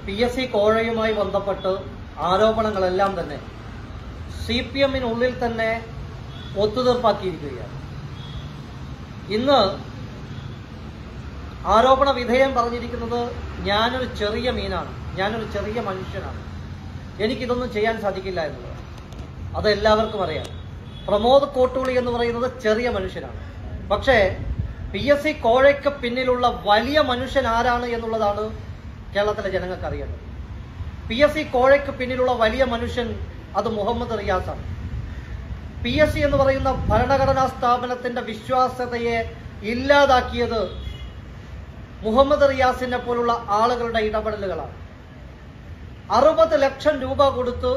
P S C കോഴയുമായി ബന്ധപ്പെട്ട് ആരോപണങ്ങളെല്ലാം തന്നെ C P എമ്മിനുള്ളിൽ തന്നെ ഒത്തുതീർപ്പാക്കിയിരിക്കുകയാണ് ഇന്ന് ആരോപണ വിധേയം പറഞ്ഞിരിക്കുന്നത് ഞാനൊരു ചെറിയ മീനാണ് ഞാനൊരു ചെറിയ മനുഷ്യനാണ് എനിക്കിതൊന്നും ചെയ്യാൻ സാധിക്കില്ല എന്നുള്ളത് അത് എല്ലാവർക്കും അറിയാം പ്രമോദ് കോട്ടൂളി എന്ന് പറയുന്നത് ചെറിയ മനുഷ്യനാണ് പക്ഷേ പി എസ് സി കോഴയ്ക്ക് പിന്നിലുള്ള വലിയ മനുഷ്യൻ ആരാണ് എന്നുള്ളതാണ് കേരളത്തിലെ ജനങ്ങൾക്ക് അറിയേണ്ടത് പി എസ് സി കോഴയ്ക്ക് പിന്നിലുള്ള വലിയ മനുഷ്യൻ അത് മുഹമ്മദ് റിയാസാണ് പി എസ് സി എന്ന് പറയുന്ന ഭരണഘടനാ സ്ഥാപനത്തിന്റെ വിശ്വാസ്യതയെ ഇല്ലാതാക്കിയത് മുഹമ്മദ് റിയാസിനെ പോലുള്ള ആളുകളുടെ ഇടപെടലുകളാണ് അറുപത് ലക്ഷം രൂപ കൊടുത്ത്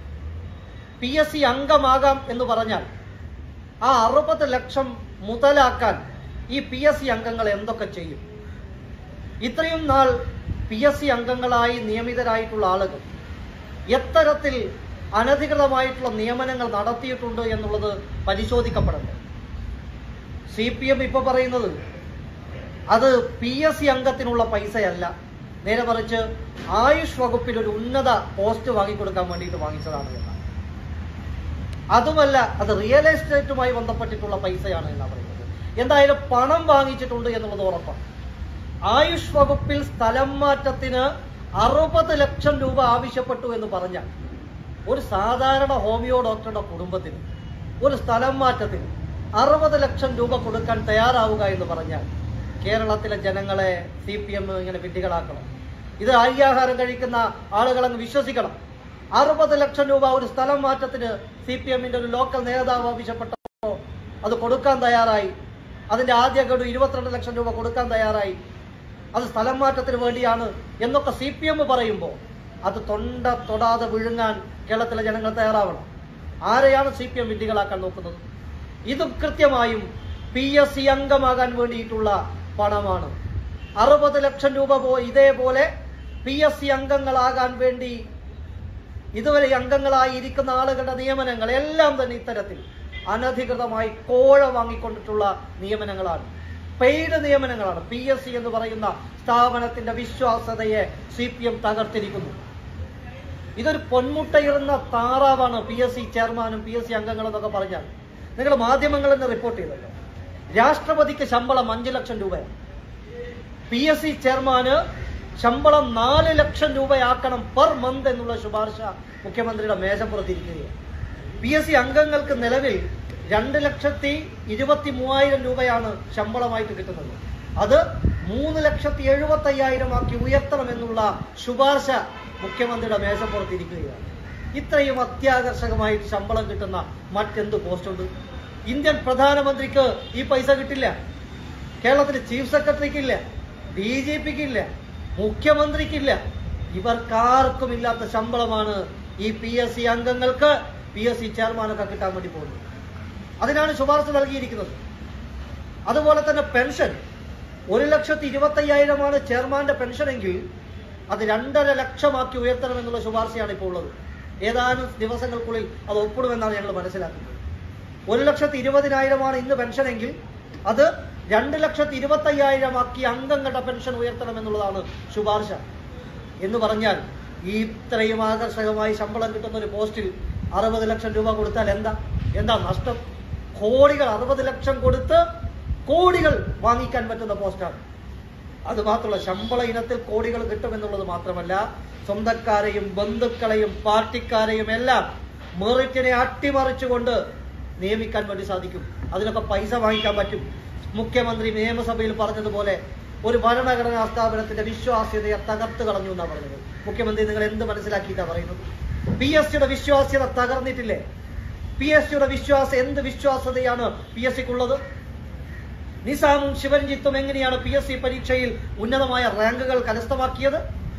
പി എസ് സി അംഗമാകാം എന്ന് പറഞ്ഞാൽ ആ അറുപത് ലക്ഷം മുതലാക്കാൻ ഈ പി എസ് സി അംഗങ്ങൾ എന്തൊക്കെ ചെയ്യും ഇത്രയും നാൾ പി എസ് സി അംഗങ്ങളായി നിയമിതരായിട്ടുള്ള ആളുകൾ എത്തരത്തിൽ അനധികൃതമായിട്ടുള്ള നിയമനങ്ങൾ നടത്തിയിട്ടുണ്ട് എന്നുള്ളത് പരിശോധിക്കപ്പെടണം സി പി എം ഇപ്പൊ പറയുന്നത് അത് പി എസ് സി അംഗത്തിനുള്ള പൈസയല്ല നേരെ മറിച്ച് ആയുഷ് വകുപ്പിൽ ഒരു ഉന്നത പോസ്റ്റ് വാങ്ങിക്കൊടുക്കാൻ വേണ്ടിയിട്ട് വാങ്ങിച്ചതാണ് എന്നാണ് അതുമല്ല അത് റിയൽ എസ്റ്റേറ്റുമായി ബന്ധപ്പെട്ടിട്ടുള്ള പൈസയാണ് എന്നാണ് പറയുന്നത് എന്തായാലും പണം വാങ്ങിച്ചിട്ടുണ്ട് എന്നുള്ളത് ഉറപ്പാണ് ആയുഷ് വകുപ്പിൽ സ്ഥലം മാറ്റത്തിന് അറുപത് ലക്ഷം രൂപ ആവശ്യപ്പെട്ടു എന്ന് പറഞ്ഞാൽ ഒരു സാധാരണ ഹോമിയോ ഡോക്ടറുടെ കുടുംബത്തിന് ഒരു സ്ഥലം മാറ്റത്തിന് അറുപത് ലക്ഷം രൂപ കൊടുക്കാൻ തയ്യാറാവുക എന്ന് പറഞ്ഞാൽ കേരളത്തിലെ ജനങ്ങളെ സി പി എം ഇങ്ങനെ വിഡ്ഢികളാക്കണം ഇത് അരിയാഹാരം കഴിക്കുന്ന ആളുകളങ്ങ് വിശ്വസിക്കണം അറുപത് ലക്ഷം രൂപ ഒരു സ്ഥലം മാറ്റത്തിന് സി പി എമ്മിന്റെ ഒരു ലോക്കൽ നേതാവ് ആവശ്യപ്പെട്ടപ്പോൾ അത് കൊടുക്കാൻ തയ്യാറായി അതിന്റെ ആദ്യ ഗഡു ഇരുപത്തിരണ്ട് ലക്ഷം രൂപ കൊടുക്കാൻ തയ്യാറായി അത് സ്ഥലം മാറ്റത്തിന് വേണ്ടിയാണ് എന്നൊക്കെ സി പി എം പറയുമ്പോൾ അത് തൊണ്ട തൊടാതെ വിഴുങ്ങാൻ കേരളത്തിലെ ജനങ്ങൾ തയ്യാറാവണം ആരെയാണ് സി പി എം വിഡ്ഢികളാക്കാൻ നോക്കുന്നത് ഇതും കൃത്യമായും പി എസ് സി അംഗമാകാൻ വേണ്ടിയിട്ടുള്ള പണമാണ് അറുപത് ലക്ഷം രൂപ പോ ഇതേപോലെ പി എസ് സി അംഗങ്ങളാകാൻ വേണ്ടി ഇതുവരെ അംഗങ്ങളായി ഇരിക്കുന്ന ആളുകളുടെ നിയമനങ്ങൾ എല്ലാം തന്നെ ഇത്തരത്തിൽ അനധികൃതമായി കോഴ വാങ്ങിക്കൊണ്ടിട്ടുള്ള നിയമനങ്ങളാണ് പെയ്ഡ് നിയമനങ്ങളാണ് പി എസ് സി എന്ന് പറയുന്ന സ്ഥാപനത്തിന്റെ വിശ്വാസതയെ സി പി എം തകർത്തിരിക്കുന്നു ഇതൊരു പൊന്മുട്ടയിടുന്ന താറാവാണ് പി എസ് സി ചെയർമാനും പി എസ് സി അംഗങ്ങളും എന്നൊക്കെ പറഞ്ഞാൽ നിങ്ങൾ മാധ്യമങ്ങളിൽ നിന്ന് റിപ്പോർട്ട് ചെയ്തല്ലോ രാഷ്ട്രപതിക്ക് ശമ്പളം അഞ്ചു ലക്ഷം രൂപയാണ് പി എസ് സി ചെയർമാന് ശമ്പളം നാല് ലക്ഷം രൂപയാക്കണം പെർ മന്ത് എന്നുള്ള ശുപാർശ മുഖ്യമന്ത്രിയുടെ മേശപ്പുറത്തിരിക്കുകയാണ് പി എസ് സി അംഗങ്ങൾക്ക് നിലവിൽ രണ്ട് ലക്ഷത്തി ഇരുപത്തി മൂവായിരം രൂപയാണ് ശമ്പളമായിട്ട് കിട്ടുന്നത് അത് മൂന്ന് ലക്ഷത്തി എഴുപത്തി അയ്യായിരം ആക്കി ഉയർത്തണമെന്നുള്ള ശുപാർശ മുഖ്യമന്ത്രിയുടെ മേശപ്പുറത്തിരിക്കുകയാണ് ഇത്രയും അത്യാകർഷകമായിട്ട് ശമ്പളം കിട്ടുന്ന മറ്റെന്ത് പോസ്റ്റുണ്ട് ഇന്ത്യൻ പ്രധാനമന്ത്രിക്ക് ഈ പൈസ കിട്ടില്ല കേരളത്തിലെ ചീഫ് സെക്രട്ടറിക്കില്ല ഡി ജി പിക്കില്ല മുഖ്യമന്ത്രിക്കില്ല ഇവർക്കാർക്കും ഇല്ലാത്ത ശമ്പളമാണ് ഈ പി എസ് സി അംഗങ്ങൾക്ക് പി എസ് സി ചെയർമാനൊക്കെ കിട്ടാൻ വേണ്ടി പോകുന്നത് അതിനാണ് ശുപാർശ നൽകിയിരിക്കുന്നത് അതുപോലെ തന്നെ പെൻഷൻ ഒരു ലക്ഷത്തി ഇരുപത്തയ്യായിരമാണ് ചെയർമാന്റെ പെൻഷൻ എങ്കിൽ അത് രണ്ടര ലക്ഷമാക്കി ഉയർത്തണമെന്നുള്ള ശുപാർശയാണ് ഇപ്പോൾ ഉള്ളത് ഏതാനും ദിവസങ്ങൾക്കുള്ളിൽ അത് ഒപ്പിടുമെന്നാണ് ഞങ്ങൾ മനസ്സിലാക്കുന്നത് ഒരു ലക്ഷത്തി ഇരുപതിനായിരമാണ് ഇന്ന് പെൻഷൻ എങ്കിൽ അത് രണ്ട് ലക്ഷത്തി ഇരുപത്തയ്യായിരമാക്കി അംഗങ്ങളുടെ പെൻഷൻ ഉയർത്തണമെന്നുള്ളതാണ് ശുപാർശ എന്ന് പറഞ്ഞാൽ ഈ ഇത്രയും ആകർഷകമായി ശമ്പളം കിട്ടുന്ന ഒരു പോസ്റ്റിൽ അറുപത് ലക്ഷം രൂപ കൊടുത്താൽ എന്താ എന്താ നഷ്ടം കോടികൾ അറുപത് ലക്ഷം കൊടുത്ത് കോടികൾ വാങ്ങിക്കാൻ പറ്റുന്ന പോസ്റ്റാണ് അത് മാത്രമല്ല ശമ്പള ഇനത്തിൽ കോടികൾ കിട്ടുമെന്നുള്ളത് മാത്രമല്ല സ്വന്തക്കാരെയും ബന്ധുക്കളെയും പാർട്ടിക്കാരെയും എല്ലാം മെറിറ്റിനെ അട്ടിമറിച്ചുകൊണ്ട് നിയമിക്കാൻ വേണ്ടി സാധിക്കും അതിനൊക്കെ പൈസ വാങ്ങിക്കാൻ പറ്റും മുഖ്യമന്ത്രി നിയമസഭയിൽ പറഞ്ഞതുപോലെ ഒരു ഭരണഘടനാ സ്ഥാപനത്തിന്റെ വിശ്വാസ്യതയെ തകർത്ത് കളഞ്ഞു എന്നാണ് പറഞ്ഞത് മുഖ്യമന്ത്രി നിങ്ങൾ എന്ത് മനസ്സിലാക്കിയിട്ടാണ് പറയുന്നത് പി എസ് സിയുടെ വിശ്വാസ്യത തകർന്നിട്ടില്ലേ പി എസ് സിയുടെ വിശ്വാസം എന്ത് വിശ്വാസ്യതയാണ് പി എസ് സിക്കുള്ളത് നിസാമും ശിവരഞ്ജിത്തും എങ്ങനെയാണ് പി എസ് സി പരീക്ഷയിൽ ഉന്നതമായ റാങ്കുകൾ കരസ്ഥമാക്കിയത്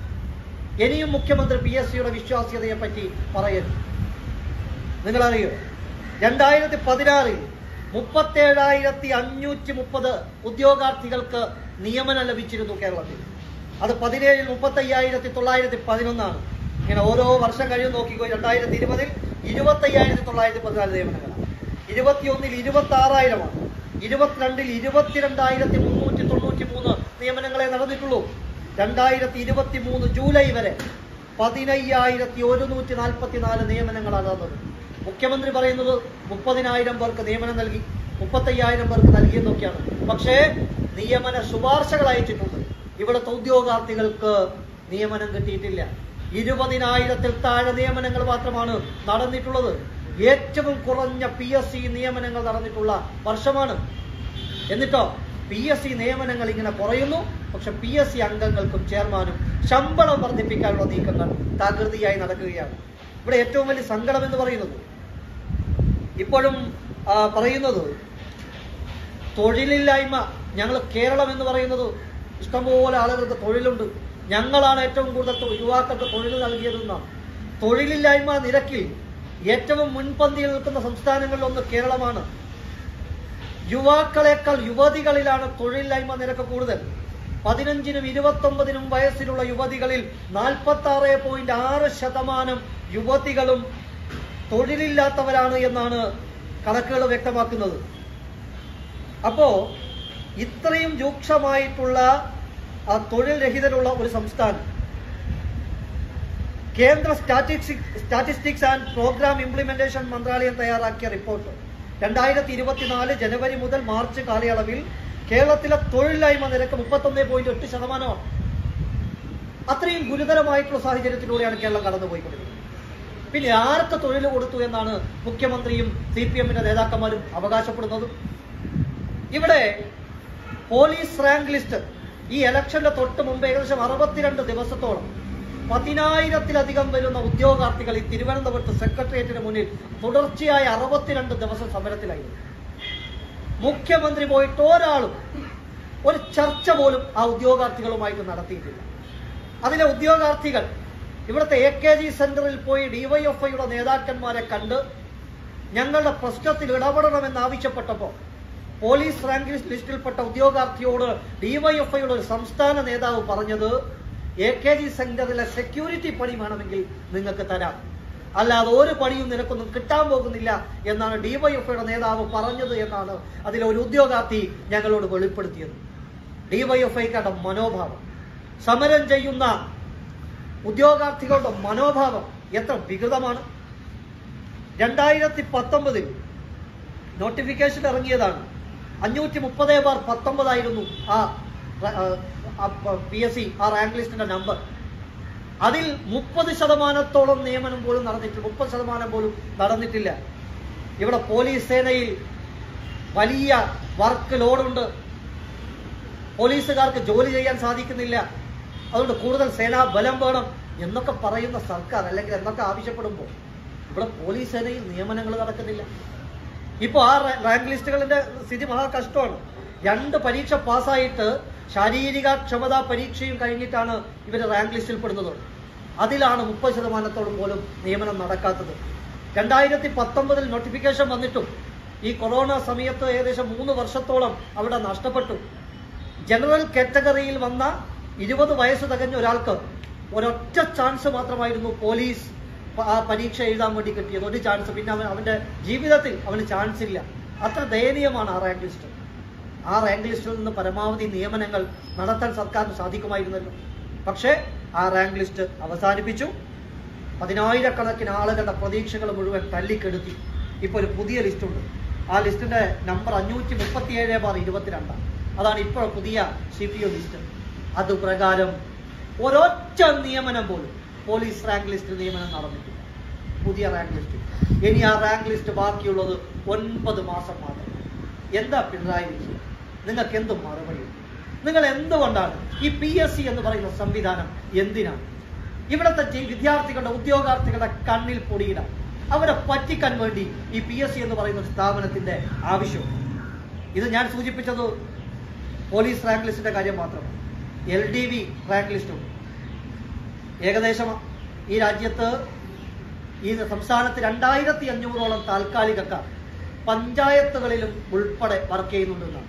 ഇനിയും മുഖ്യമന്ത്രി പി എസ് സിയുടെ വിശ്വാസ്യതയെ പറ്റി പറയരുത് നിങ്ങളറിയോ രണ്ടായിരത്തി പതിനാറിൽ മുപ്പത്തേഴായിരത്തി അഞ്ഞൂറ്റി മുപ്പത് ഉദ്യോഗാർത്ഥികൾക്ക് നിയമനം ലഭിച്ചിരുന്നു കേരളത്തിൽ അത് പതിനേഴിൽ മുപ്പത്തയ്യായിരത്തി തൊള്ളായിരത്തി പതിനൊന്നാണ് ഇങ്ങനെ ഓരോ വർഷം കഴിയും നോക്കിക്കോ രണ്ടായിരത്തി ഇരുപതിൽ ഇരുപത്തയ്യായിരത്തി തൊള്ളായിരത്തി പതിനാല് നിയമനങ്ങളാണ് ഇരുപത്തിയൊന്നിൽ ഇരുപത്തി ആറായിരമാണ് ഇരുപത്തിരണ്ടിൽ ഇരുപത്തിരണ്ടായിരത്തി മുന്നൂറ്റി തൊണ്ണൂറ്റി മൂന്ന് നിയമനങ്ങളെ നടന്നിട്ടുള്ളൂ രണ്ടായിരത്തി ഇരുപത്തി മൂന്ന് ജൂലൈ വരെ പതിനയ്യായിരത്തി ഒരുന്നൂറ്റി നാൽപ്പത്തി നാല് നിയമനങ്ങളാണ് തന്നത് മുഖ്യമന്ത്രി പറയുന്നത് മുപ്പതിനായിരം പേർക്ക് നിയമനം നൽകി മുപ്പത്തയ്യായിരം പേർക്ക് നൽകിയെന്നൊക്കെയാണ് പക്ഷേ നിയമന ശുപാർശകൾ അയച്ചിട്ടുണ്ട് ഇവിടുത്തെ ഉദ്യോഗാർത്ഥികൾക്ക് നിയമനം കിട്ടിയിട്ടില്ല ഇരുപതിനായിരത്തിൽ താഴെ നിയമനങ്ങൾ മാത്രമാണ് നടന്നിട്ടുള്ളത് ഏറ്റവും കുറഞ്ഞ പി എസ് സി നിയമനങ്ങൾ നടന്നിട്ടുള്ള വർഷമാണ് എന്നിട്ടോ പി എസ് സി നിയമനങ്ങൾ ഇങ്ങനെ കുറയുന്നു പക്ഷെ പി എസ് സി അംഗങ്ങൾക്കും ചെയർമാനും ശമ്പളം വർദ്ധിപ്പിക്കാനുള്ള നീക്കങ്ങൾ തകൃതിയായി നടക്കുകയാണ് ഇവിടെ ഏറ്റവും വലിയ സങ്കടം എന്ന് പറയുന്നത് ഇപ്പോഴും ആ, പറയുന്നത് തൊഴിലില്ലായ്മ ഞങ്ങൾ കേരളം എന്ന് പറയുന്നത് ഇഷ്ടംപോലെ ആളുകൾക്ക് തൊഴിലുണ്ട് ഞങ്ങളാണ് ഏറ്റവും കൂടുതൽ തൊ- യുവാക്കൾക്ക് തൊഴിൽ നൽകിയതെന്നാണ് തൊഴിലില്ലായ്മ നിരക്കിൽ ഏറ്റവും മുൻപന്തിയിൽ നിൽക്കുന്ന സംസ്ഥാനങ്ങളിൽ ഒന്ന് കേരളമാണ് യുവാക്കളെക്കാൾ യുവതികളിലാണ് തൊഴിലില്ലായ്മ നിരക്ക് കൂടുതൽ പതിനഞ്ചിനും ഇരുപത്തൊമ്പതിനും വയസ്സിലുള്ള യുവതികളിൽ നാൽപ്പത്തി ആറ് പോയിന്റ് ആറ് ശതമാനം യുവതികളും തൊഴിലില്ലാത്തവരാണ് എന്നാണ് കണക്കുകൾ വ്യക്തമാക്കുന്നത് അപ്പോ ഇത്രയും രൂക്ഷമായിട്ടുള്ള ആ, തൊഴിൽ രഹിതരുള്ള ഒരു സംസ്ഥാനം കേന്ദ്ര statistic statistics and programme implementation മന്ത്രാലയം തയ്യാറാക്കിയ റിപ്പോർട്ട് രണ്ടായിരത്തി ഇരുപത്തിനാല് ജനുവരി മുതൽ മാർച്ച് കാലയളവിൽ കേരളത്തിലെ തൊഴിലില്ലായ്മ നിരക്ക് മുപ്പത്തൊന്ന് പോയിന്റ് എട്ട് ശതമാനമാണ് അത്രയും ഗുരുതരമായിട്ടുള്ള സാഹചര്യത്തിലൂടെയാണ് കേരളം കടന്നുപോയിക്കൊണ്ടിരിക്കുന്നത് പിന്നെ ആർക്ക് തൊഴിൽ കൊടുത്തു എന്നാണ് മുഖ്യമന്ത്രിയും സി പി എമ്മിന്റെ നേതാക്കന്മാരും അവകാശപ്പെടുന്നത് ഇവിടെ പോലീസ് റാങ്ക് ലിസ്റ്റ് ഈ ഇലക്ഷന്റെ തൊട്ട് മുമ്പ് ഏകദേശം അറുപത്തിരണ്ട് ദിവസത്തോളം പതിനായിരത്തിലധികം വരുന്ന ഉദ്യോഗാർത്ഥികൾ ഈ തിരുവനന്തപുരത്ത് സെക്രട്ടേറിയറ്റിന് മുന്നിൽ തുടർച്ചയായ അറുപത്തിരണ്ട് ദിവസം സമരത്തിലായിരുന്നു മുഖ്യമന്ത്രി പോയിട്ട് ഒരാളും ഒരു ചർച്ച പോലും ആ ഉദ്യോഗാർത്ഥികളുമായിട്ട് നടത്തിയിട്ടില്ല അതിലെ ഉദ്യോഗാർത്ഥികൾ ഇവിടുത്തെ എ കെ ജി സെന്ററിൽ പോയി ഡിവൈഎഫ്ഐയുടെ നേതാക്കന്മാരെ കണ്ട് ഞങ്ങളുടെ പ്രശ്നത്തിൽ ഇടപെടണമെന്ന് ആവശ്യപ്പെട്ടപ്പോൾ പോലീസ് റാങ്ക് ലിസ്റ്റിൽപ്പെട്ട ഉദ്യോഗാർത്ഥിയോട് ഡിവൈഎഫ്ഐയുടെ ഒരു സംസ്ഥാന നേതാവ് പറഞ്ഞത് എ കെ ജി സെന്ററിലെ സെക്യൂരിറ്റി പണി വേണമെങ്കിൽ നിങ്ങൾക്ക് തരാം അല്ലാതെ ഒരു പണിയും നിനക്കൊന്നും കിട്ടാൻ പോകുന്നില്ല എന്നാണ് ഡിവൈഎഫ്ഐയുടെ നേതാവ് പറഞ്ഞത് എന്നാണ് അതിലെ ഒരു ഉദ്യോഗാർത്ഥി ഞങ്ങളോട് വെളിപ്പെടുത്തിയത് ഡിവൈഎഫ്ഐക്കാരുടെ മനോഭാവം സമരം ചെയ്യുന്ന ഉദ്യോഗാർത്ഥികളുടെ മനോഭാവം എത്ര വികൃതമാണ് രണ്ടായിരത്തി പത്തൊമ്പതിൽ നോട്ടിഫിക്കേഷൻ ഇറങ്ങിയതാണ് അഞ്ഞൂറ്റി മുപ്പത് ബാർ പത്തൊമ്പതായിരുന്നു ആ പി എസ് സി ആ റാങ്ക് ലിസ്റ്റിന്റെ നമ്പർ അതിൽ മുപ്പത് ശതമാനത്തോളം നിയമനം പോലും നടന്നിട്ടില്ല മുപ്പത് ശതമാനം പോലും നടന്നിട്ടില്ല ഇവിടെ പോലീസ് സേനയിൽ വലിയ വർക്ക് ലോഡുണ്ട് പോലീസുകാർക്ക് ജോലി ചെയ്യാൻ സാധിക്കുന്നില്ല അതുകൊണ്ട് കൂടുതൽ സേനാ ബലം വേണം എന്നൊക്കെ പറയുന്ന സർക്കാർ അല്ലെങ്കിൽ എന്നൊക്കെ ആവശ്യപ്പെടുമ്പോൾ ഇവിടെ പോലീസ് സേനയിൽ നിയമനങ്ങൾ നടക്കുന്നില്ല ഇപ്പൊ ആ റാ- റാങ്ക് ലിസ്റ്റുകളുടെ സ്ഥിതി മഹാ കഷ്ടമാണ് രണ്ട് പരീക്ഷ പാസ്സായിട്ട് ശാരീരിക ക്ഷമതാ പരീക്ഷയും കഴിഞ്ഞിട്ടാണ് ഇവർ റാങ്ക് ലിസ്റ്റിൽ പെടുന്നത് അതിലാണ് മുപ്പത് ശതമാനത്തോളം പോലും നിയമനം നടക്കാത്തത് രണ്ടായിരത്തി പത്തൊമ്പതിൽ നോട്ടിഫിക്കേഷൻ വന്നിട്ടും ഈ കൊറോണ സമയത്ത് ഏകദേശം മൂന്ന് വർഷത്തോളം അവിടെ നഷ്ടപ്പെട്ടു ജനറൽ കാറ്റഗറിയിൽ വന്ന ഇരുപത് വയസ്സ് തികഞ്ഞ ഒരാൾക്ക് ഒരൊറ്റ ചാൻസ് മാത്രമായിരുന്നു പോലീസ് പ- ആ പരീക്ഷ എഴുതാൻ വേണ്ടി കിട്ടിയത് ഒരു ചാൻസ് പിന്നെ അവൻ അവന്റെ ജീവിതത്തിൽ അവന് ചാൻസ് ഇല്ല അത്ര ദയനീയമാണ് ആ റാങ്ക് ലിസ്റ്റ് ആ റാങ്ക് ലിസ്റ്റിൽ നിന്ന് പരമാവധി നിയമനങ്ങൾ നടത്താൻ സർക്കാരിന് സാധിക്കുമായിരുന്നല്ലോ പക്ഷേ ആ റാങ്ക് ലിസ്റ്റ് അവസാനിപ്പിച്ചു പതിനായിരക്കണക്കിന് ആളുകളുടെ പ്രതീക്ഷകൾ മുഴുവൻ തല്ലിക്കെടുത്തി ഇപ്പൊ ഒരു പുതിയ ലിസ്റ്റ് ഉണ്ട് ആ ലിസ്റ്റിന്റെ നമ്പർ അഞ്ഞൂറ്റി മുപ്പത്തിയേഴ് ബാർ ഇരുപത്തിരണ്ടാണ് അതാണ് ഇപ്പോൾ പുതിയ സി പി ഒ ലിസ്റ്റ് അത് പ്രകാരം ഒരൊറ്റ നിയമനം പോലും പോലീസ് റാങ്ക് ലിസ്റ്റ് നിയമനം നടന്നിട്ടില്ല പുതിയ റാങ്ക് ലിസ്റ്റ് ഇനി ആ റാങ്ക് ലിസ്റ്റ് ബാക്കിയുള്ളത് ഒൻപത് മാസം മാത്രം എന്താ പിണറായി വിജയൻ നിങ്ങൾക്ക് എന്ത് മറുപടി നിങ്ങൾ എന്തുകൊണ്ടാണ് ഈ പി എസ് സി എന്ന് പറയുന്ന സംവിധാനം എന്തിനാണ് ഇവിടുത്തെ ജി- വിദ്യാർത്ഥികളുടെ ഉദ്യോഗാർത്ഥികളുടെ കണ്ണിൽ പൊടിയിടാം അവരെ പറ്റിക്കാൻ വേണ്ടി ഈ പി എസ് സി എന്ന് പറയുന്ന ഒരു സ്ഥാപനത്തിന്റെ ആവശ്യം ഇത് ഞാൻ സൂചിപ്പിച്ചത് പോലീസ് റാങ്ക് ലിസ്റ്റിന്റെ കാര്യം മാത്രമാണ് എൽ ഡി വി റാങ്ക് ലിസ്റ്റും ഏകദേശം ഈ രാജ്യത്ത് ഈ സംസ്ഥാനത്ത് രണ്ടായിരത്തി അഞ്ഞൂറോളം താൽക്കാലികക്കാർ പഞ്ചായത്തുകളിലും ഉൾപ്പെടെ വർക്ക് ചെയ്യുന്നുണ്ടെന്നാണ്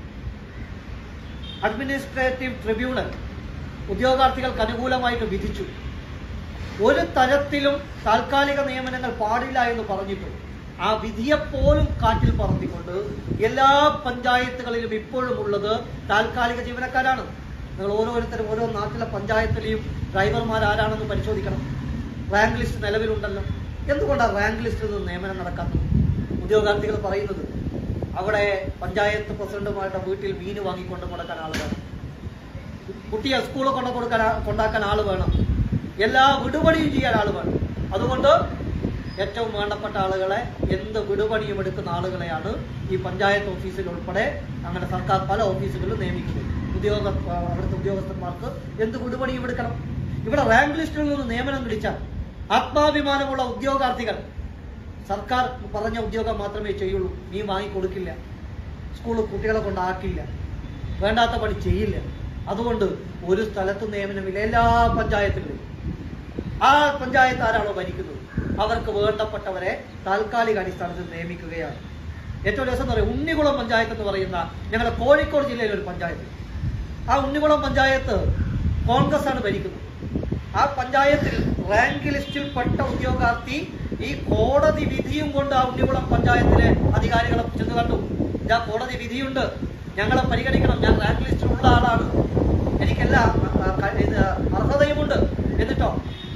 അഡ്മിനിസ്ട്രേറ്റീവ് ട്രിബ്യൂണൽ ഉദ്യോഗാർത്ഥികൾക്ക് അനുകൂലമായിട്ട് വിധിച്ചു ഒരു തരത്തിലും താൽക്കാലിക നിയമനങ്ങൾ പാടില്ല എന്ന് പറഞ്ഞിട്ടും ആ വിധിയെപ്പോലും കാറ്റിൽ പറത്തിക്കൊണ്ട് എല്ലാ പഞ്ചായത്തുകളിലും ഇപ്പോഴും ഉള്ളത് താൽക്കാലിക ജീവനക്കാരാണ് നിങ്ങൾ ഓരോരുത്തരും ഓരോ നാട്ടിലെ പഞ്ചായത്തിലെയും ഡ്രൈവർമാർ ആരാണെന്ന് പരിശോധിക്കണം റാങ്ക് ലിസ്റ്റ് നിലവിലുണ്ടല്ലോ എന്തുകൊണ്ടാണ് റാങ്ക് ലിസ്റ്റിൽ നിന്ന് നിയമനം നടക്കാത്തത് ഉദ്യോഗാർത്ഥികൾ പറയുന്നത് അവിടെ പഞ്ചായത്ത് പ്രസിഡന്റുമാരുടെ വീട്ടിൽ മീൻ വാങ്ങിക്കൊണ്ട് കൊടുക്കാൻ ആൾ വേണം കുട്ടിയെ സ്കൂളിൽ കൊണ്ട് കൊടുക്കാൻ ആ- കൊണ്ടാക്കാൻ ആൾ വേണം എല്ലാ വിടുപണിയും ചെയ്യാൻ ആൾ വേണം അതുകൊണ്ട് ഏറ്റവും വേണ്ടപ്പെട്ട ആളുകളെ എന്ത് വിടുപണിയും എടുക്കുന്ന ആളുകളെയാണ് ഈ പഞ്ചായത്ത് ഓഫീസിൽ ഉൾപ്പെടെ അങ്ങനെ സർക്കാർ പല ഓഫീസുകളിലും നിയമിക്കുന്നത് ഉദ്യോഗ ആ, അവിടുത്തെ ഉദ്യോഗസ്ഥന്മാർക്ക് എന്ത് വിടുപണിയും എടുക്കണം ഇവിടെ റാങ്ക് ലിസ്റ്റിൽ നിന്ന് നിയമനം പിടിച്ചാൽ ആത്മാഭിമാനമുള്ള ഉദ്യോഗാർത്ഥികൾ സർക്കാർ പറഞ്ഞ ഉദ്യോഗം മാത്രമേ ചെയ്യുള്ളൂ നീ വാങ്ങിക്കൊടുക്കില്ല സ്കൂളിൽ കുട്ടികളെ കൊണ്ടാക്കില്ല വേണ്ടാത്ത പണി ചെയ്യില്ല അതുകൊണ്ട് ഒരു സ്ഥലത്തും നിയമനമില്ല എല്ലാ പഞ്ചായത്തിലും ആ പഞ്ചായത്ത് ആരാണോ ഭരിക്കുന്നത് അവർക്ക് വേണ്ടപ്പെട്ടവരെ താൽക്കാലിക അടിസ്ഥാനത്തിൽ നിയമിക്കുകയാണ് ഏറ്റവും രസം എന്ന് പറയുന്നത് ഉണ്ണികുളം പഞ്ചായത്ത് എന്ന് പറയുന്ന ഞങ്ങളുടെ കോഴിക്കോട് ജില്ലയിലെ ഒരു പഞ്ചായത്ത് ആ ഉണ്ണികുളം പഞ്ചായത്ത് കോൺഗ്രസ് ആണ് ഭരിക്കുന്നത് ആ പഞ്ചായത്തിൽ റാങ്ക് ലിസ്റ്റിൽ പെട്ട ഉദ്യോഗാർത്ഥി ഈ കോടതി വിധിയും കൊണ്ട് ആ ഉണ്ണികുളം പഞ്ചായത്തിലെ അധികാരികളെ ചെന്ന് കണ്ടു ഇതാ കോടതി വിധിയുണ്ട് ഞങ്ങളെ പരിഗണിക്കണം ഞാൻ റാങ്ക് ലിസ്റ്റിൽ ഉള്ള ആളാണ് എനിക്കെല്ലാ ആ, ആ, ഇത് അർഹതയുമുണ്ട് എന്നിട്ടോ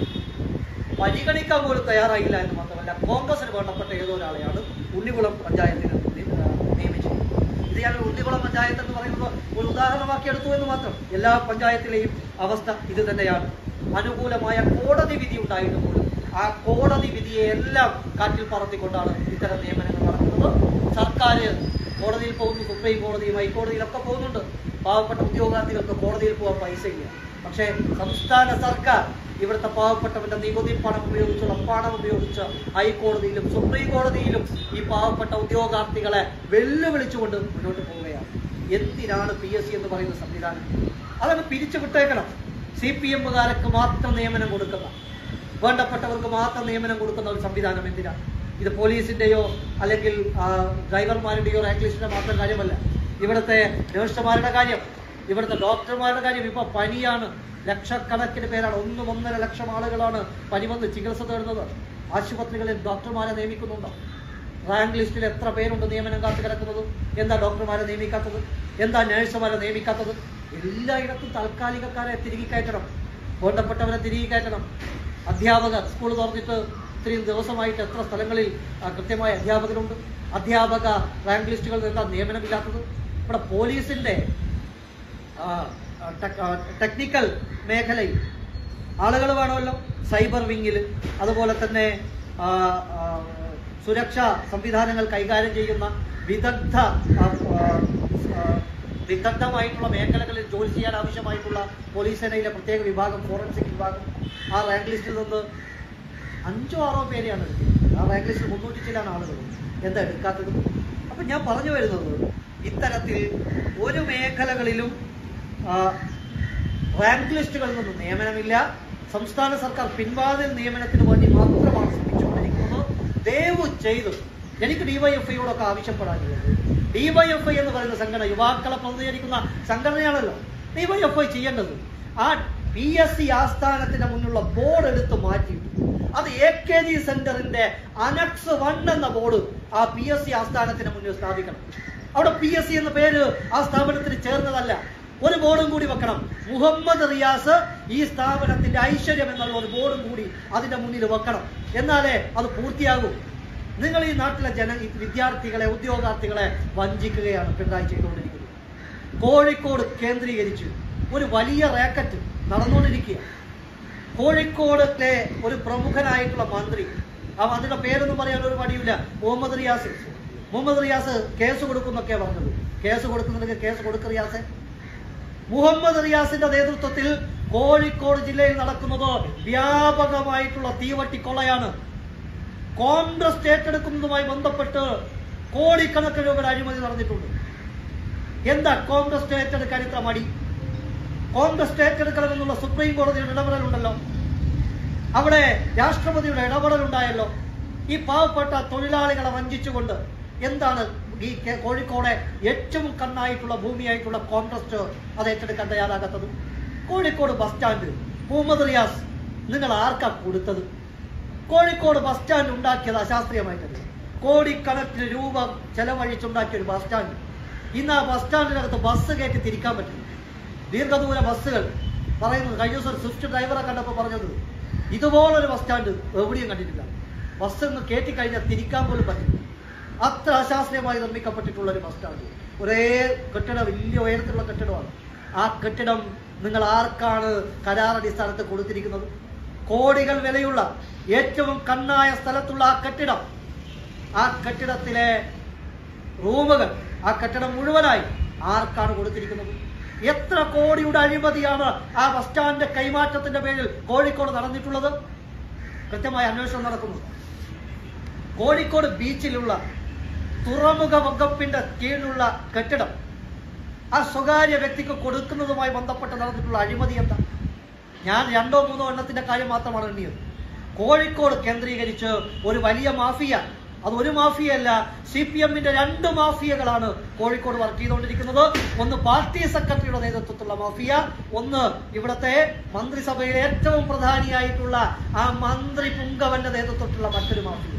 പരിഗണിക്കാൻ പോലും തയ്യാറായില്ല എന്ന് മാത്രമല്ല കോൺഗ്രസിന് വേണ്ടപ്പെട്ട ഏതോ ഒരാളെയാണ് ഉണ്ണികുളം പഞ്ചായത്തിന് നി- ആ, നിയമിച്ചത് ഇത് ഞാൻ ഉണ്ണികുളം പഞ്ചായത്ത് എന്ന് പറയുന്നത് ഒരു ഉദാഹരണമാക്കി എടുത്തു എന്ന് മാത്രം എല്ലാ പഞ്ചായത്തിലെയും അവസ്ഥ ഇത് തന്നെയാണ് അനുകൂലമായ കോടതി വിധി ഉണ്ടായിട്ട് പോലും ആ കോടതി വിധിയെ എല്ലാം കാറ്റിൽ പറത്തിക്കൊണ്ടാണ് ഇത്തരം നിയമനങ്ങൾ നടക്കുന്നത് സർക്കാർ കോടതിയിൽ പോകുന്നു സുപ്രീം കോടതിയും ഹൈക്കോടതിയിലൊക്കെ പോകുന്നുണ്ട് പാവപ്പെട്ട ഉദ്യോഗാർത്ഥികൾക്ക് കോടതിയിൽ പോകാൻ പൈസയില്ല പക്ഷേ സംസ്ഥാന സർക്കാർ ഇവിടുത്തെ പാവപ്പെട്ടവന്റെ നികുതി പണം ഉപയോഗിച്ചുള്ള പണം ഉപയോഗിച്ച് ഹൈക്കോടതിയിലും സുപ്രീം കോടതിയിലും ഈ പാവപ്പെട്ട ഉദ്യോഗാർത്ഥികളെ വെല്ലുവിളിച്ചുകൊണ്ട് മുന്നോട്ട് പോവുകയാണ് എന്തിനാണ് പി എസ് സി എന്ന് പറയുന്ന സംവിധാനം അതങ്ങ് പിരിച്ചു വിട്ടേക്കണം സി പി എമ്മുകാർക്ക് മാത്രം നിയമനം കൊടുക്കുന്ന വേണ്ടപ്പെട്ടവർക്ക് മാത്രം നിയമനം കൊടുക്കുന്ന ഒരു സംവിധാനം എന്തിനാണ് ഇത് പോലീസിന്റെയോ അല്ലെങ്കിൽ ആ, ഡ്രൈവർമാരുടെയോ റാങ്ക് ലിസ്റ്റിന്റെ മാത്രം കാര്യമല്ല ഇവിടുത്തെ നഴ്സുമാരുടെ കാര്യം ഇവിടുത്തെ ഡോക്ടർമാരുടെ കാര്യം ഇപ്പൊ പനിയാണ് ലക്ഷക്കണക്കിന് പേരാണ് ഒന്നും ഒന്നര ലക്ഷം ആളുകളാണ് പനി വന്ന് ചികിത്സ തേടുന്നത് ആശുപത്രികളിൽ ഡോക്ടർമാരെ നിയമിക്കുന്നുണ്ടോ റാങ്ക് ലിസ്റ്റിൽ എത്ര പേരുണ്ട് നിയമനം കാത്തു കിടക്കുന്നത് എന്താ ഡോക്ടർമാരെ നിയമിക്കാത്തത് എന്താ നഴ്സുമാരെ നിയമിക്കാത്തത് എല്ലായിടത്തും താൽക്കാലികക്കാരെ തിരികെ കയറ്റണം വേണ്ടപ്പെട്ടവരെ തിരികെ കയറ്റണം അധ്യാപകർ സ്കൂൾ തുറന്നിട്ട് ഇത്രയും ദിവസമായിട്ട് എത്ര സ്ഥലങ്ങളിൽ ആ, കൃത്യമായ അധ്യാപകരുണ്ട് അധ്യാപക റാങ്ക് ലിസ്റ്റുകളിൽ എന്താ നിയമനമില്ലാത്തത് ഇവിടെ പോലീസിന്റെ ആ, ആ, ടെക്- ആ, ടെക്നിക്കൽ മേഖലയിൽ ആളുകൾ വേണമല്ലോ സൈബർ വിങ്ങിൽ അതുപോലെ തന്നെ ആ, ആ, സുരക്ഷാ സംവിധാനങ്ങൾ കൈകാര്യം ചെയ്യുന്ന വിദഗ്ധ ആ, ആ, ആ, വിദഗ്ധമായിട്ടുള്ള മേഖലകളിൽ ജോലി ചെയ്യാൻ ആവശ്യമായിട്ടുള്ള പോലീസ് സേനയിലെ പ്രത്യേക വിഭാഗം ഫോറൻസിക് വിഭാഗം ആ റാങ്ക് ലിസ്റ്റിൽ നിന്ന് അഞ്ചോ ആറോ പേരെയാണ് എടുത്തത് ആ റാങ്ക് ലിസ്റ്റിൽ മുന്നൂറ്റി ചിലാണ് ആളുകൾ എന്താ എടുക്കാത്തത് അപ്പൊ ഞാൻ പറഞ്ഞു വരുന്നത് ഇത്തരത്തിൽ ഒരു മേഖലകളിലും ആ, റാങ്ക് ലിസ്റ്റുകളിൽ നിന്നും നിയമനമില്ല സംസ്ഥാന സർക്കാർ പിൻവാതിൽ നിയമനത്തിന് വേണ്ടി മാത്രമാണ് ശ്രമിച്ചുകൊണ്ടിരിക്കുന്നത് ദയവ് ചെയ്തു എനിക്ക് ഡിവൈഎഫ്ഐയോടൊക്കെ ആവശ്യപ്പെടാനുള്ളത് ഡിവൈഎഫ്ഐ എന്ന് പറയുന്ന സംഘടന യുവാക്കളെ പ്രതിനിധീകരിക്കുന്ന സംഘടനയാണല്ലോ ഡിവൈഎഫ്ഐ ചെയ്യേണ്ടത് ആ പി എസ് സി ആസ്ഥാനത്തിന് മുന്നിലുള്ള ബോർഡ് എടുത്ത് മാറ്റിയിട്ടു അത് എ കെ ജി സെന്ററിന്റെ അനക്സ് വൺ എന്ന ബോർഡ് ആ പി എസ് സി ആസ്ഥാനത്തിന് മുന്നിൽ സ്ഥാപിക്കണം അവിടെ പി എസ് സി എന്ന പേര് ആ സ്ഥാപനത്തിന് ചേർന്നതല്ല ഒരു ബോർഡും കൂടി വെക്കണം മുഹമ്മദ് റിയാസ് ഈ സ്ഥാപനത്തിന്റെ ഐശ്വര്യം എന്നുള്ള ഒരു ബോർഡും കൂടി അതിന്റെ മുന്നിൽ വെക്കണം എന്നാലേ അത് പൂർത്തിയാകൂ നിങ്ങൾ ഈ നാട്ടിലെ ജന ഈ വിദ്യാർത്ഥികളെ ഉദ്യോഗാർത്ഥികളെ വഞ്ചിക്കുകയാണ് പിണറായി ചെയ്തുകൊണ്ടിരിക്കുന്നത് കോഴിക്കോട് കേന്ദ്രീകരിച്ച് ഒരു വലിയ റാക്കറ്റ് നടന്നുകൊണ്ടിരിക്കുക കോഴിക്കോടത്തെ ഒരു പ്രമുഖനായിട്ടുള്ള മന്ത്രി ആ മന്ത്രിയുടെ പേരൊന്നും പറയാൻ ഒരു മടിയില്ല മുഹമ്മദ് റിയാസ് മുഹമ്മദ് റിയാസ് കേസ് കൊടുക്കുന്നൊക്കെയാ പറഞ്ഞത് കേസ് കൊടുക്കുന്നുണ്ടെങ്കിൽ കേസ് കൊടുക്ക റിയാസെ മുഹമ്മദ് റിയാസിന്റെ നേതൃത്വത്തിൽ കോഴിക്കോട് ജില്ലയിൽ നടക്കുന്നത് വ്യാപകമായിട്ടുള്ള തീവട്ടിക്കൊള്ളയാണ് കോൺഗ്രസ് ഏറ്റെടുക്കുന്നതുമായി ബന്ധപ്പെട്ട് കോടിക്കണക്കിന് രൂപയുടെ അഴിമതി നടന്നിട്ടുണ്ട് എന്താ കോൺഗ്രസ് ഏറ്റെടുക്കാൻ ഇത്ര മടി കോൺഗ്രസ് ഏറ്റെടുക്കണമെന്നുള്ള സുപ്രീം കോടതിയുടെ ഇടപെടലുണ്ടല്ലോ അവിടെ രാഷ്ട്രപതിയുടെ ഇടപെടലുണ്ടായല്ലോ ഈ പാവപ്പെട്ട തൊഴിലാളികളെ വഞ്ചിച്ചുകൊണ്ട് എന്താണ് ഈ കെ- കോഴിക്കോടെ ഏറ്റവും കണ്ണായിട്ടുള്ള ഭൂമിയായിട്ടുള്ള കോൺഗ്രസ് അത് ഏറ്റെടുക്കാൻ തയ്യാറാകാത്തത് കോഴിക്കോട് ബസ് സ്റ്റാൻഡ് മുഹമ്മദ് റിയാസ് നിങ്ങൾ ആർക്കാ കൊടുത്തത് കോഴിക്കോട് ബസ് സ്റ്റാൻഡ് ഉണ്ടാക്കിയത് അശാസ്ത്രീയമായിട്ടല്ല കോടിക്കണക്കിന് രൂപ ചെലവഴിച്ചുണ്ടാക്കിയ ഒരു ബസ് സ്റ്റാൻഡ് ഇന്ന് ആ ബസ് സ്റ്റാൻഡിനകത്ത് ബസ് കയറ്റി തിരിക്കാൻ പറ്റും ദീർഘദൂര ബസ്സുകൾ പറയുന്നത് കഴിഞ്ഞ ദിവസം ഒരു സ്വിഫ്റ്റ് ഡ്രൈവറെ കണ്ടപ്പോൾ പറഞ്ഞത് ഇതുപോലൊരു ബസ് സ്റ്റാൻഡ് എവിടെയും കണ്ടിട്ടില്ല ബസ് ഒന്ന് കയറ്റി കഴിഞ്ഞാൽ തിരിക്കാൻ പോലും പറ്റില്ല അത്ര അശാസ്ത്രീയമായി നിർമ്മിക്കപ്പെട്ടിട്ടുള്ള ഒരു ബസ് സ്റ്റാൻഡ് ഒരേ കെട്ടിടം വലിയ ഉയരത്തിലുള്ള കെട്ടിടമാണ് ആ കെട്ടിടം നിങ്ങൾ ആർക്കാണ് കരാറടിസ്ഥാനത്ത് കൊടുത്തിരിക്കുന്നത് കോടികൾ വിലയുള്ള ഏറ്റവും കണ്ണായ സ്ഥലത്തുള്ള ആ കെട്ടിടം ആ കെട്ടിടത്തിലെ റൂമുകൾ ആ കെട്ടിടം മുഴുവനായി ആർക്കാണ് കൊടുത്തിരിക്കുന്നത് എത്ര കോടിയുടെ അഴിമതിയാണ് ആ ബസ് സ്റ്റാൻഡിന്റെ കൈമാറ്റത്തിന്റെ പേരിൽ കോഴിക്കോട് നടന്നിട്ടുള്ളത് കൃത്യമായ അന്വേഷണം നടക്കുന്നു കോഴിക്കോട് ബീച്ചിലുള്ള തുറമുഖ വകുപ്പിന്റെ കീഴിലുള്ള കെട്ടിടം ആ സ്വകാര്യ വ്യക്തിക്ക് കൊടുക്കുന്നതുമായി ബന്ധപ്പെട്ട് നടന്നിട്ടുള്ള അഴിമതി എന്താ ഞാൻ രണ്ടോ മൂന്നോ എണ്ണത്തിന്റെ കാര്യം മാത്രമാണ് എണ്ണിയത് കോഴിക്കോട് കേന്ദ്രീകരിച്ച് ഒരു വലിയ മാഫിയ അത് ഒരു മാഫിയല്ല സി പി എമ്മിന്റെ രണ്ട് മാഫിയകളാണ് കോഴിക്കോട് വർക്ക് ചെയ്തുകൊണ്ടിരിക്കുന്നത് ഒന്ന് പാർട്ടി സെക്രട്ടറിയുടെ നേതൃത്വത്തിലുള്ള മാഫിയ ഒന്ന് ഇവിടത്തെ മന്ത്രിസഭയിലെ ഏറ്റവും പ്രധാനിയായിട്ടുള്ള ആ മന്ത്രി പുങ്കവന്റെ നേതൃത്വത്തിലുള്ള മറ്റൊരു മാഫിയ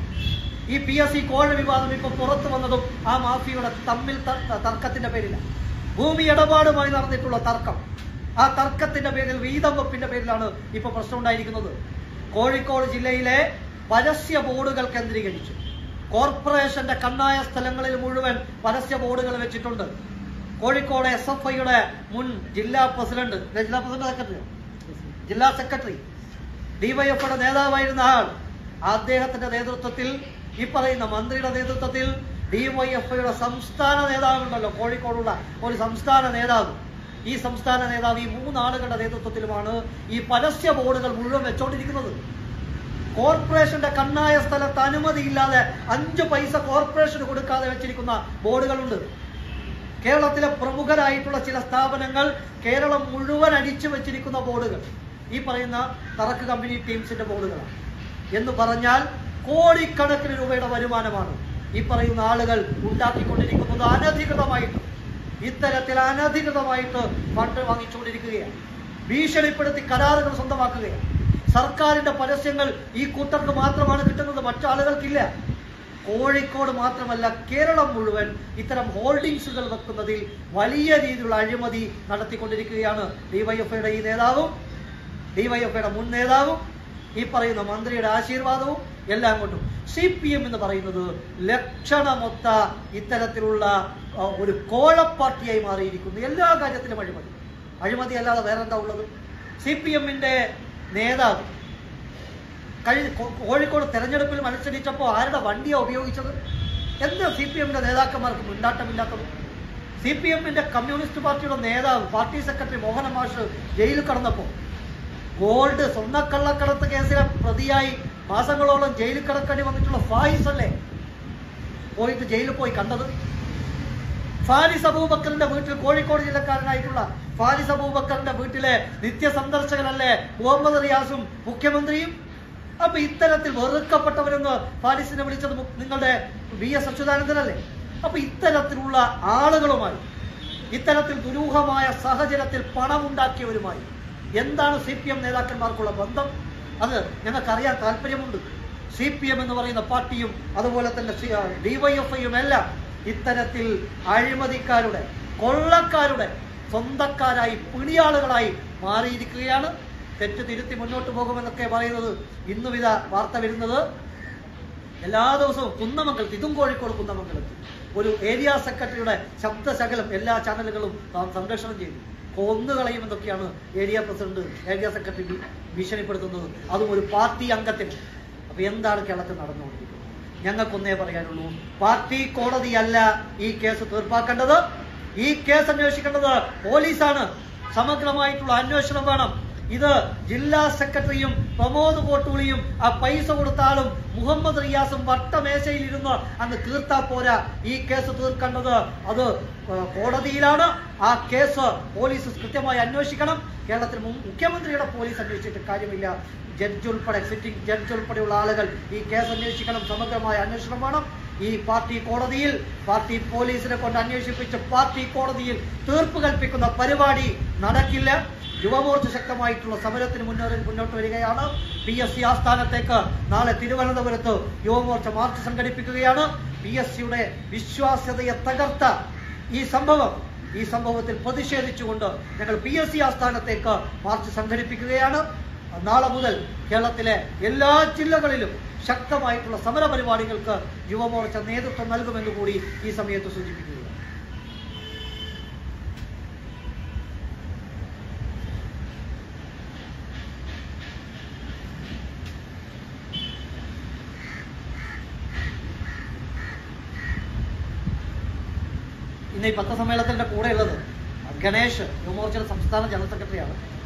ഈ പി എസ് സി കോഴ വിവാദം ഇപ്പൊ പുറത്തു വന്നതും ആ മാഫിയയുടെ തമ്മിൽ ത- ത- തർക്കത്തിന്റെ പേരിലാണ് ഭൂമി ഇടപാടുമായി നടന്നിട്ടുള്ള തർക്കം ആ തർക്കത്തിന്റെ പേരിൽ വീതം വെപ്പിന്റെ പേരിലാണ് ഇപ്പൊ പ്രശ്നം ഉണ്ടായിരിക്കുന്നത് കോഴിക്കോട് ജില്ലയിലെ പരസ്യ ബോർഡുകൾ കേന്ദ്രീകരിച്ചു കോർപ്പറേഷന്റെ കണ്ണായ സ്ഥലങ്ങളിൽ മുഴുവൻ പരസ്യ ബോർഡുകൾ വെച്ചിട്ടുണ്ട് കോഴിക്കോട് എസ് എഫ് ഐയുടെ മുൻ ജില്ലാ പ്രസിഡന്റ് ജില്ലാ പ്രസിഡന്റ് സെക്രട്ടറി ജില്ലാ സെക്രട്ടറി ഡിവൈഎഫ്ഐയുടെ നേതാവായിരുന്ന ആൾ അദ്ദേഹത്തിന്റെ നേതൃത്വത്തിൽ ഈ പറയുന്ന മന്ത്രിയുടെ നേതൃത്വത്തിൽ ഡിവൈഎഫ്ഐയുടെ സംസ്ഥാന നേതാവുണ്ടല്ലോ കോഴിക്കോടുള്ള ഒരു സംസ്ഥാന നേതാവ് ഈ സംസ്ഥാന നേതാവ് ഈ മൂന്നാളുകളുടെ നേതൃത്വത്തിലുമാണ് ഈ പരസ്യ ബോർഡുകൾ മുഴുവൻ വെച്ചോണ്ടിരിക്കുന്നത് കോർപ്പറേഷന്റെ കണ്ണായ സ്ഥലത്ത് അനുമതിയില്ലാതെ അഞ്ച് പൈസ കോർപ്പറേഷന് കൊടുക്കാതെ വെച്ചിരിക്കുന്ന ബോർഡുകളുണ്ട് കേരളത്തിലെ പ്രമുഖരായിട്ടുള്ള ചില സ്ഥാപനങ്ങൾ കേരളം മുഴുവൻ അടിച്ചു വെച്ചിരിക്കുന്ന ബോർഡുകൾ ഈ പറയുന്ന തറക്ക് കമ്പനി ടീംസിന്റെ ബോർഡുകളാണ് എന്ന് പറഞ്ഞാൽ കോടിക്കണക്കിന് രൂപയുടെ വരുമാനമാണ് ഈ പറയുന്ന ആളുകൾ ഉണ്ടാക്കിക്കൊണ്ടിരിക്കുന്നത് അനധികൃതമായിട്ട് ഇത്തരത്തിൽ അനധികൃതമായിട്ട് ഫണ്ട് വാങ്ങിച്ചുകൊണ്ടിരിക്കുകയാണ് ഭീഷണിപ്പെടുത്തി കരാറുകൾ സ്വന്തമാക്കുകയാണ് സർക്കാരിന്റെ പരസ്യങ്ങൾ ഈ കൂട്ടർക്ക് മാത്രമാണ് കിട്ടുന്നത് മറ്റാളുകൾക്കില്ല കോഴിക്കോട് മാത്രമല്ല കേരളം മുഴുവൻ ഇത്തരം ഹോൾഡിങ്സുകൾ വെക്കുന്നതിൽ വലിയ രീതിയിലുള്ള അഴിമതി നടത്തിക്കൊണ്ടിരിക്കുകയാണ് ഡിവൈഎഫ്ഐയുടെ ഈ നേതാവും ഡിവൈഎഫ്ഐയുടെ മുൻ നേതാവും ഈ പറയുന്ന മന്ത്രിയുടെ ആശീർവാദവും എല്ലാം കൊണ്ടും സി പി എം എന്ന് പറയുന്നത് ലക്ഷണമൊത്ത ഇത്തരത്തിലുള്ള ആ, ഒരു കോഴപ്പാർട്ടിയായി മാറിയിരിക്കുന്നു എല്ലാ കാര്യത്തിലും അഴിമതി അഴിമതി അല്ലാതെ വേറെന്താ ഉള്ളത് സി പി എമ്മിന്റെ നേതാവ് കഴിഞ്ഞ കോ- കോഴിക്കോട് തെരഞ്ഞെടുപ്പിൽ മത്സരിച്ചപ്പോൾ ആരുടെ വണ്ടിയാണ് ഉപയോഗിച്ചത് എന്താ സി പി എമ്മിന്റെ നേതാക്കന്മാർക്ക് മുണ്ടാട്ടമില്ലാത്തത് സി പി എമ്മിന്റെ കമ്മ്യൂണിസ്റ്റ് പാർട്ടിയുടെ നേതാവ് പാർട്ടി സെക്രട്ടറി മോഹന മാഷ് ജയിലിൽ കടന്നപ്പോൾ ഗോൾഡ് സ്വർണ്ണക്കള്ളക്കടത്ത് കേസിലെ പ്രതിയായി മാസങ്ങളോളം ജയിലിൽ കിടക്കേണ്ടി വന്നിട്ടുള്ള ഫായിസ് അല്ലേ പോയിട്ട് ജയിലിൽ പോയി കണ്ടത് ഫാരിസ് അബൂബക്കറിന്റെ വീട്ടിൽ കോഴിക്കോട് ജില്ലക്കാരനായിട്ടുള്ള ഫാരിസ് അബൂബക്കറിന്റെ വീട്ടിലെ നിത്യ സന്ദർശകരല്ലേ മുഹമ്മദ് റിയാസും മുഖ്യമന്ത്രിയും അപ്പൊ ഇത്തരത്തിൽ വെറുക്കപ്പെട്ടവരെന്ന് ഫാരിസിനെ വിളിച്ചത് മു- നിങ്ങളുടെ വി എസ് അച്യുതാനന്ദനല്ലേ അപ്പൊ ഇത്തരത്തിലുള്ള ആളുകളുമായി ഇത്തരത്തിൽ ദുരൂഹമായ സാഹചര്യത്തിൽ പണമുണ്ടാക്കിയവരുമായി എന്താണ് സി പി എം നേതാക്കന്മാർക്കുള്ള ബന്ധം അത് ഞങ്ങൾക്കറിയാൻ താല്പര്യമുണ്ട് സി പി എം എന്ന് പറയുന്ന പാർട്ടിയും അതുപോലെ തന്നെ ഡിവൈഎഫ്ഐയും എല്ലാം ഇത്തരത്തിൽ അഴിമതിക്കാരുടെ കൊള്ളക്കാരുടെ സ്വന്തക്കാരായി പിണിയാളുകളായി മാറിയിരിക്കുകയാണ് തെറ്റ് തിരുത്തി മുന്നോട്ട് പോകുമെന്നൊക്കെ പറയുന്നത് ഇന്നും ഇതാ വാർത്ത വരുന്നത് എല്ലാ ദിവസവും കുന്നമംഗലത്ത് ഇതും കോഴിക്കോട് കുന്നമംഗലത്ത് ഒരു ഏരിയ സെക്രട്ടറിയുടെ ശബ്ദശകലം എല്ലാ ചാനലുകളും സം- സംപ്രേഷണം ചെയ്തു കൊന്നുകളയുമെന്നൊക്കെയാണ് ഏരിയ പ്രസിഡന്റ് ഏരിയ സെക്രട്ടറി ഭീ- ഭീഷണിപ്പെടുത്തുന്നത് അതും ഒരു പാർട്ടി അംഗത്തിന് അപ്പൊ എന്താണ് കേരളത്തിൽ നടന്നുകൊണ്ടിരിക്കുന്നത് ഞങ്ങൾക്കൊന്നേ പറയാനുള്ളൂ പാർട്ടി കോടതിയല്ല ഈ കേസ് തീർപ്പാക്കേണ്ടത് ഈ കേസ് അന്വേഷിക്കേണ്ടത് പോലീസാണ് സമഗ്രമായിട്ടുള്ള അന്വേഷണം വേണം ഇത് ജില്ലാ സെക്രട്ടറിയും പ്രമോദ് കോട്ടൂളിയും ആ പൈസ കൊടുത്ത ആളും മുഹമ്മദ് റിയാസും വട്ടമേശയിൽ ഇരുന്ന് അങ്ങ് തീർത്താ പോരാ ഈ കേസ് തീർക്കേണ്ടത് അത് ആ, കോടതിയിലാണ് ആ കേസ് പോലീസ് കൃത്യമായി അന്വേഷിക്കണം കേരളത്തിൽ മു- മുഖ്യമന്ത്രിയുടെ പോലീസ് അന്വേഷിച്ചിട്ട് കാര്യമില്ല ജഡ്ജ് ഉൾപ്പെടെ സിറ്റിംഗ് ജഡ്ജ് ഉൾപ്പെടെയുള്ള ആളുകൾ ഈ കേസ് അന്വേഷിക്കണം സമഗ്രമായ അന്വേഷണം വേണം ഈ പാർട്ടി കോടതിയിൽ പാർട്ടി പോലീസിനെ കൊണ്ട് അന്വേഷിപ്പിച്ച് പാർട്ടി കോടതിയിൽ തീർപ്പ് കൽപ്പിക്കുന്ന പരിപാടി നടക്കില്ല യുവമോർച്ച ശക്തമായിട്ടുള്ള സമരത്തിന് മുന്നോട്ട് മുന്നോട്ട് വരികയാണ് പി എസ് സി ആസ്ഥാനത്തേക്ക് നാളെ തിരുവനന്തപുരത്ത് യുവമോർച്ച മാർച്ച് സംഘടിപ്പിക്കുകയാണ് പി എസ് സിയുടെ വിശ്വാസ്യതയെ തകർത്ത ഈ സംഭവം ഈ സംഭവത്തിൽ പ്രതിഷേധിച്ചുകൊണ്ട് ഞങ്ങൾ പി എസ് സി ആസ്ഥാനത്തേക്ക് മാർച്ച് സംഘടിപ്പിക്കുകയാണ് നാളെ മുതൽ കേരളത്തിലെ എല്ലാ ജില്ലകളിലും ശക്തമായിട്ടുള്ള സമര പരിപാടികൾക്ക് യുവമോർച്ച നേതൃത്വം നൽകുമെന്ന് കൂടി ഈ സമയത്ത് സൂചിപ്പിക്കുകയാണ് ഇന്ന് ഈ പത്രസമ്മേളനത്തിന്റെ കൂടെ ഉള്ളത് ഗണേഷ് യുവമോർച്ചയുടെ സംസ്ഥാന ജനറൽ സെക്രട്ടറിയാണ്